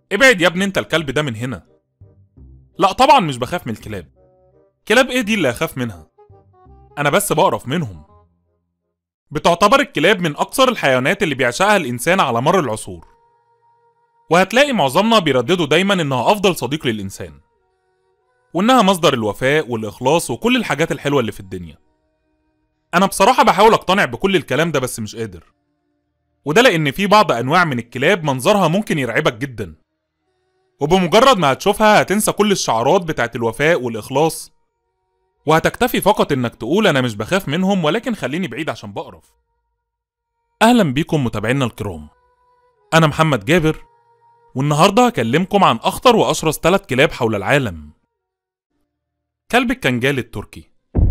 ابعد يا ابني انت الكلب ده من هنا لا طبعا مش بخاف من الكلاب كلاب ايه دي اللي اخاف منها انا بس بقرف منهم بتعتبر الكلاب من اكثر الحيوانات اللي بيعشقها الانسان على مر العصور وهتلاقي معظمنا بيرددوا دايما انها افضل صديق للانسان وانها مصدر الوفاء والاخلاص وكل الحاجات الحلوه اللي في الدنيا انا بصراحه بحاول اقتنع بكل الكلام ده بس مش قادر وده لان في بعض انواع من الكلاب منظرها ممكن يرعبك جدا وبمجرد ما هتشوفها هتنسى كل الشعارات بتاعت الوفاء والاخلاص وهتكتفي فقط انك تقول انا مش بخاف منهم ولكن خليني بعيد عشان بقرف اهلا بيكم متابعينا الكرام انا محمد جابر والنهارده هكلمكم عن اخطر واشرس ثلاث كلاب حول العالم كلب الكنجال التركي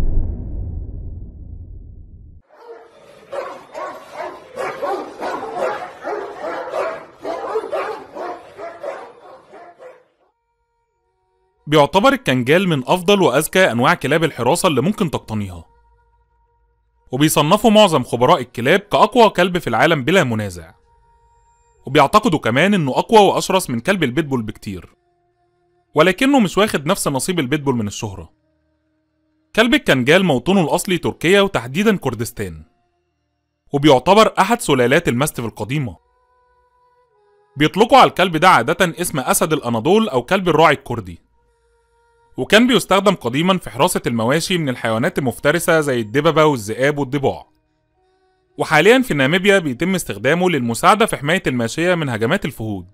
بيعتبر الكنجال من أفضل وأذكى أنواع كلاب الحراسة اللي ممكن تقتنيها وبيصنفوا معظم خبراء الكلاب كأقوى كلب في العالم بلا منازع وبيعتقدوا كمان إنه أقوى وأشرس من كلب البيتبول بكتير ولكنه مش واخد نفس نصيب البيتبول من الشهرة كلب الكنجال موطنه الأصلي تركيا وتحديدا كردستان وبيعتبر أحد سلالات الماستيف القديمة بيطلقوا على الكلب ده عادة اسم أسد الأناضول أو كلب الراعي الكردي وكان بيستخدم قديما في حراسة المواشي من الحيوانات المفترسة زي الدببة والذئاب والضباع وحاليا في ناميبيا بيتم استخدامه للمساعدة في حماية الماشية من هجمات الفهود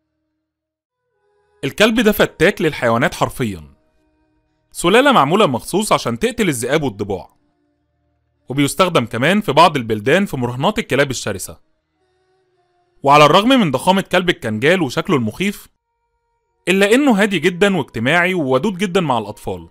الكلب ده فتاك للحيوانات حرفيا سلالة معمولة مخصوص عشان تقتل الذئاب والضباع وبيستخدم كمان في بعض البلدان في مراهنات الكلاب الشرسة وعلى الرغم من ضخامة كلب الكنجال وشكله المخيف إلا إنه هادي جدا واجتماعي وودود جدا مع الأطفال.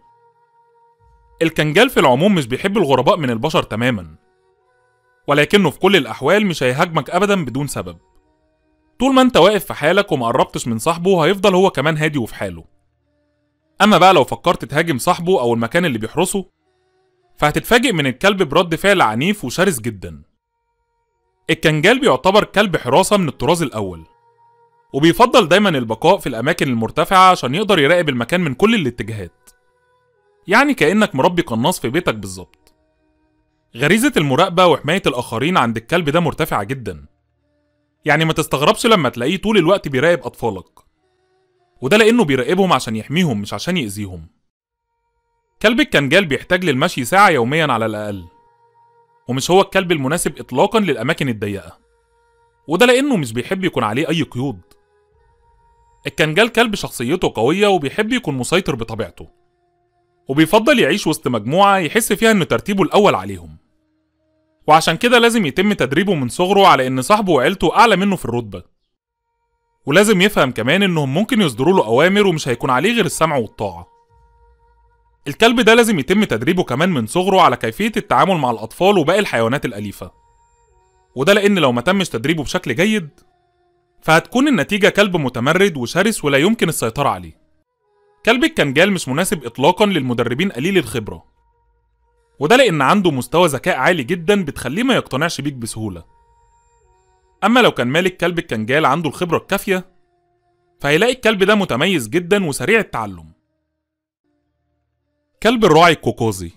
الكنجال في العموم مش بيحب الغرباء من البشر تماما ولكنه في كل الأحوال مش هيهاجمك أبدا بدون سبب. طول ما أنت واقف في حالك وما قربتش من صاحبه هيفضل هو كمان هادي وفي حاله. أما بقى لو فكرت تهاجم صاحبه أو المكان اللي بيحرسه فهتتفاجئ من الكلب برد فعل عنيف وشرس جدا. الكنجال بيعتبر كلب حراسة من الطراز الأول وبيفضل دايما البقاء في الأماكن المرتفعة عشان يقدر يراقب المكان من كل الاتجاهات يعني كأنك مربي قناص في بيتك بالظبط غريزة المراقبة وحماية الآخرين عند الكلب ده مرتفعة جدا يعني ما تستغربش لما تلاقيه طول الوقت بيراقب أطفالك وده لأنه بيراقبهم عشان يحميهم مش عشان يأذيهم كلب الكنجال بيحتاج للمشي ساعة يوميا على الأقل ومش هو الكلب المناسب إطلاقا للأماكن الضيقة وده لأنه مش بيحب يكون عليه أي قيود الكنجال كلب شخصيته قوية وبيحب يكون مسيطر بطبيعته وبيفضل يعيش وسط مجموعة يحس فيها إن ترتيبه الأول عليهم وعشان كده لازم يتم تدريبه من صغره على إن صاحبه وعيلته أعلى منه في الرتبة ولازم يفهم كمان إنهم ممكن يصدروا له أوامر ومش هيكون عليه غير السمع والطاعة الكلب ده لازم يتم تدريبه كمان من صغره على كيفية التعامل مع الأطفال وباقي الحيوانات الأليفة وده لأن لو ما تمش تدريبه بشكل جيد فهتكون النتيجة كلب متمرد وشرس ولا يمكن السيطرة عليه كلب الكنجال مش مناسب إطلاقا للمدربين قليل الخبرة وده لأن عنده مستوى ذكاء عالي جدا بتخليه ما يقتنعش بيك بسهولة أما لو كان مالك كلب الكنجال عنده الخبرة الكافية فهيلاقي الكلب ده متميز جدا وسريع التعلم كلب الراعي الكوكوزي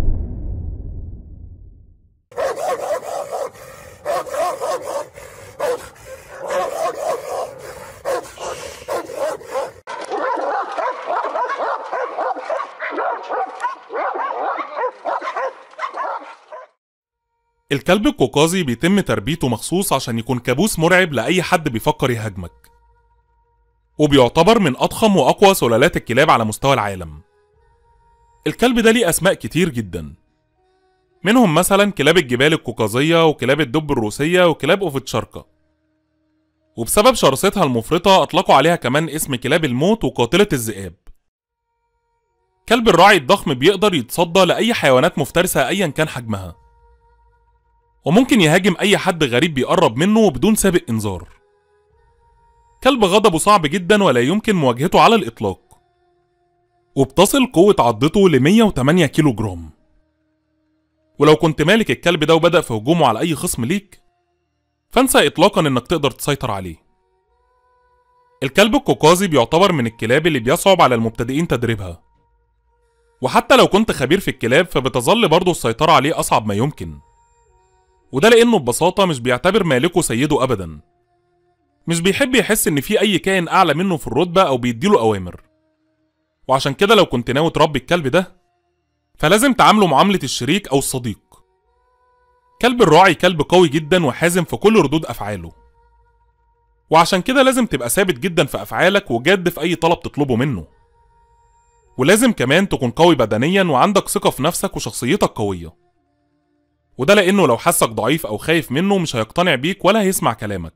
الكلب القوقازي بيتم تربيته مخصوص عشان يكون كابوس مرعب لأي حد بيفكر يهاجمك وبيعتبر من أضخم وأقوى سلالات الكلاب على مستوى العالم الكلب ده ليه أسماء كتير جدا منهم مثلا كلاب الجبال القوقازية وكلاب الدب الروسية وكلاب أوفتشاركا وبسبب شرستها المفرطة أطلقوا عليها كمان اسم كلاب الموت وقاتلة الذئاب كلب الراعي الضخم بيقدر يتصدى لأي حيوانات مفترسة أيا كان حجمها وممكن يهاجم أي حد غريب بيقرب منه بدون سابق إنذار كلب غضبه صعب جدا ولا يمكن مواجهته على الإطلاق وبتصل قوة عضته ل 108 كيلو جرام ولو كنت مالك الكلب ده وبدأ في هجومه على أي خصم ليك فانسى إطلاقا إنك تقدر تسيطر عليه الكلب القوقازي بيعتبر من الكلاب اللي بيصعب على المبتدئين تدريبها وحتى لو كنت خبير في الكلاب فبتظل برضه السيطرة عليه أصعب ما يمكن وده لأنه ببساطة مش بيعتبر مالكه سيده أبدا مش بيحب يحس إن في أي كائن أعلى منه في الرتبة أو بيديله أوامر وعشان كده لو كنت ناوي تربي الكلب ده فلازم تعامله معاملة الشريك أو الصديق كلب الراعي كلب قوي جدا وحازم في كل ردود أفعاله وعشان كده لازم تبقى ثابت جدا في أفعالك وجاد في أي طلب تطلبه منه ولازم كمان تكون قوي بدنيا وعندك ثقة في نفسك وشخصيتك قوية وده لأنه لو حسك ضعيف أو خايف منه مش هيقتنع بيك ولا هيسمع كلامك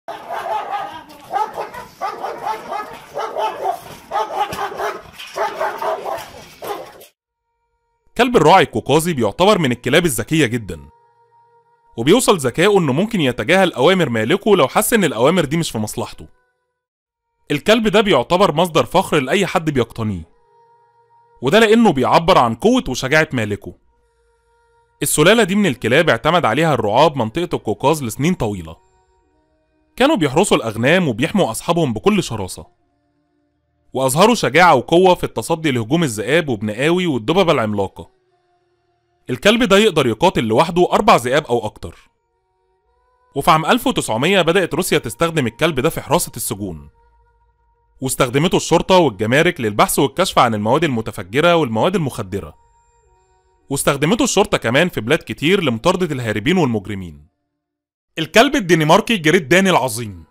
كلب الراعي القوقازي بيعتبر من الكلاب الذكية جدا وبيوصل ذكائه انه ممكن يتجاهل اوامر مالكه لو حس ان الاوامر دي مش في مصلحته الكلب ده بيعتبر مصدر فخر لاي حد بيقتنيه وده لانه بيعبر عن قوة وشجاعة مالكه السلالة دي من الكلاب اعتمد عليها الرعاة بمنطقة القوقاز لسنين طويلة كانوا بيحرسوا الأغنام وبيحموا أصحابهم بكل شراسة وأظهروا شجاعة وقوة في التصدي لهجوم الذئاب وبنقاوي والدببة العملاقة الكلب ده يقدر يقاتل لوحده أربع ذئاب أو أكتر وفي عام 1900 بدأت روسيا تستخدم الكلب ده في حراسة السجون واستخدمته الشرطة والجمارك للبحث والكشف عن المواد المتفجرة والمواد المخدرة واستخدمته الشرطة كمان في بلاد كتير لمطاردة الهاربين والمجرمين الكلب الدنماركي جريت داني العظيم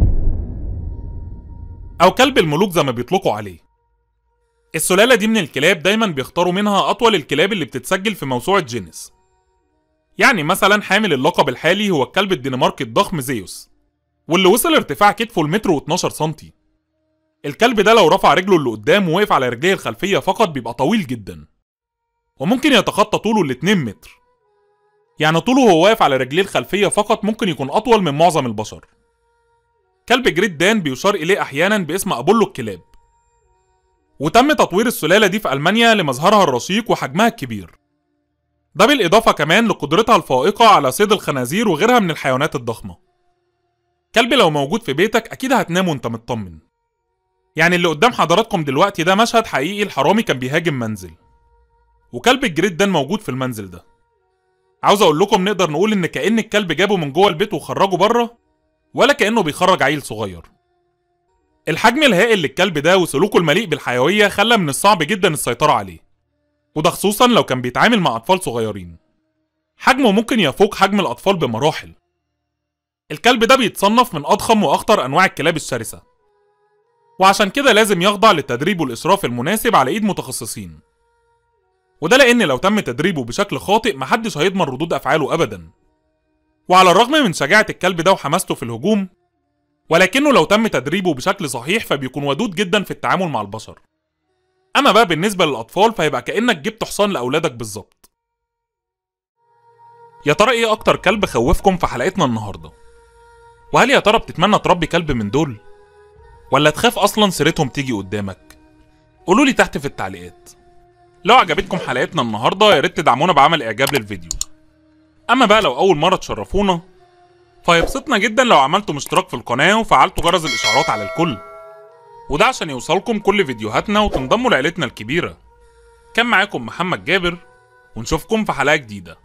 أو كلب الملوك زي ما بيطلقوا عليه السلالة دي من الكلاب دايما بيختاروا منها أطول الكلاب اللي بتتسجل في موسوعة جينيس يعني مثلا حامل اللقب الحالي هو الكلب الدنماركي الضخم زيوس واللي وصل ارتفاع كتفه لمتر و12 سنتي الكلب ده لو رفع رجله اللي قدام ووقف على رجليه الخلفية فقط بيبقى طويل جدا وممكن يتخطى طوله ال 2 متر يعني طوله وهو واقف على رجليه الخلفية فقط ممكن يكون أطول من معظم البشر كلب جريت دان بيشار إليه أحيانا باسم أبولو الكلاب وتم تطوير السلالة دي في ألمانيا لمظهرها الرشيق وحجمها الكبير ده بالإضافة كمان لقدرتها الفائقة على صيد الخنازير وغيرها من الحيوانات الضخمة كلب لو موجود في بيتك أكيد هتنام وانت مطمن يعني اللي قدام حضراتكم دلوقتي ده مشهد حقيقي الحرامي كان بيهاجم منزل وكلب الجريت دان موجود في المنزل ده عاوز اقول لكم نقدر نقول ان كأن الكلب جابه من جوه البيت وخرجه بره ولا كأنه بيخرج عيل صغير الحجم الهائل للكلب ده وسلوكه المليء بالحيوية خلى من الصعب جدا السيطرة عليه وده خصوصا لو كان بيتعامل مع أطفال صغيرين حجمه ممكن يفوق حجم الأطفال بمراحل الكلب ده بيتصنف من أضخم وأخطر أنواع الكلاب الشرسة وعشان كده لازم يخضع للتدريب والإشراف المناسب على إيد متخصصين وده لأن لو تم تدريبه بشكل خاطئ محدش هيضمن ردود أفعاله أبدا وعلى الرغم من شجاعة الكلب ده وحماسته في الهجوم ولكنه لو تم تدريبه بشكل صحيح فبيكون ودود جدا في التعامل مع البشر أما بقى بالنسبة للأطفال فيبقى كأنك جبت حصان لأولادك بالظبط يا ترى إيه أكتر كلب خوفكم في حلقتنا النهاردة؟ وهل يا ترى بتتمنى تربي كلب من دول؟ ولا تخاف أصلا سيرتهم تيجي قدامك؟ قولولي تحت في التعليقات لو عجبتكم حلقتنا النهارده يا ريت تدعمونا بعمل اعجاب للفيديو اما بقى لو اول مره تشرفونا فيبسطنا جدا لو عملتم اشتراك في القناه وفعلتوا جرس الاشعارات على الكل وده عشان يوصلكم كل فيديوهاتنا وتنضموا لعيلتنا الكبيره كان معاكم محمد جابر ونشوفكم في حلقه جديده